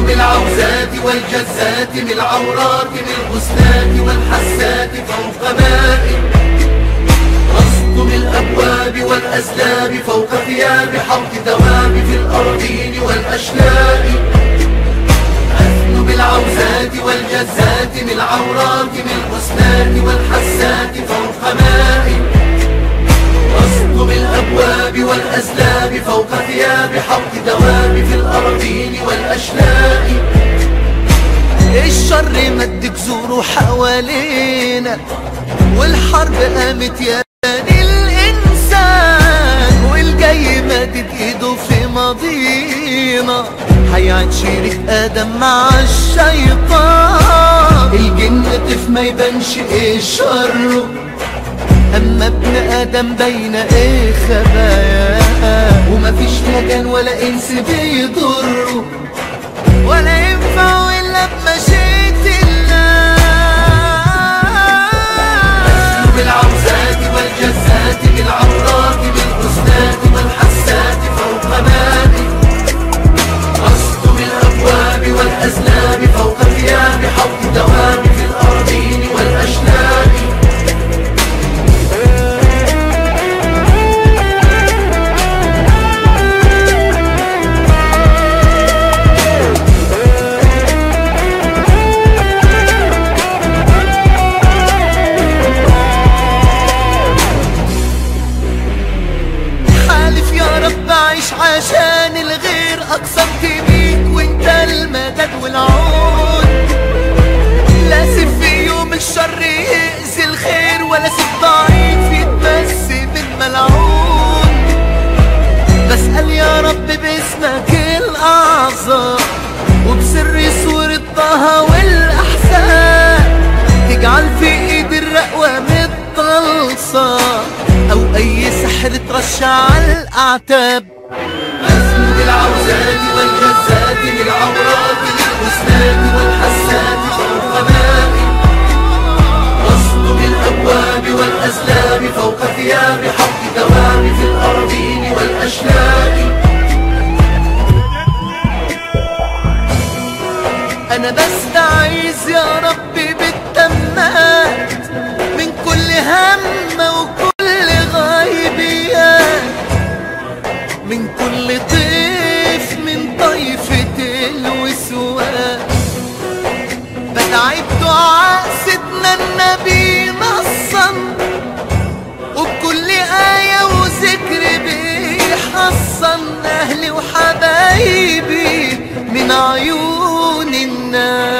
بالعوزات والجزات من العورات من الغسلات والحسات فوق ماء رصد الأبواب والأسلاب فوق ثياب حوض دواب في الأرضين والأشلاء أثن بالعوزات والجزات من العورات من الغسلات والحسات فوق ماء رصد بالأبواب والأسلاب فوق ثياب حوض دواب في الأرضين والأشلاء الشر مد جذوره حوالينا والحرب قامت يا بني الإنسان والجاي مادد إيده في ماضينا هيعد شريك آدم مع الشيطان الجن طف ما يبانش ايه شره أما ابن آدم بين إيه خباياه ومفيش مكان ولا انس بيضره ولا ينفع إلا بمشيئة الله بالعوزات والجزات بالعورات بالحسنات والحسات فوق ماء رصد بالابواب والازلام فوق ثياب حوض دواب في الارضين والاشلاء حالف يا رب أعيش عشان الغير أقسمت بيك وانت المدد والعون لا سيف في يوم الشر يأذي الخير ولا سيف ضعيف يتمس من ملعون بسأل يا رب باسمك الأعظم وبسر سورة طه والأحزان تجعل في ايد الرقوة متطلصة أو أي سحر ترش على الأعتاب أزم بالعوزات والجزات بالعورات بالحسنات والحسات فوق ماء رصد بالأبواب والأسلام فوق ثياب حق دوام في الأرضين والأشلاء أنا بستعيذ يا ربي بالتمات من كل هم وكل غيبيات من كل طيف من طيفة الوسواس بدعي بدعاء سيدنا النبي نصا وبكل آية وذكر بيحصن أهلي وحبايبي من عيون الناس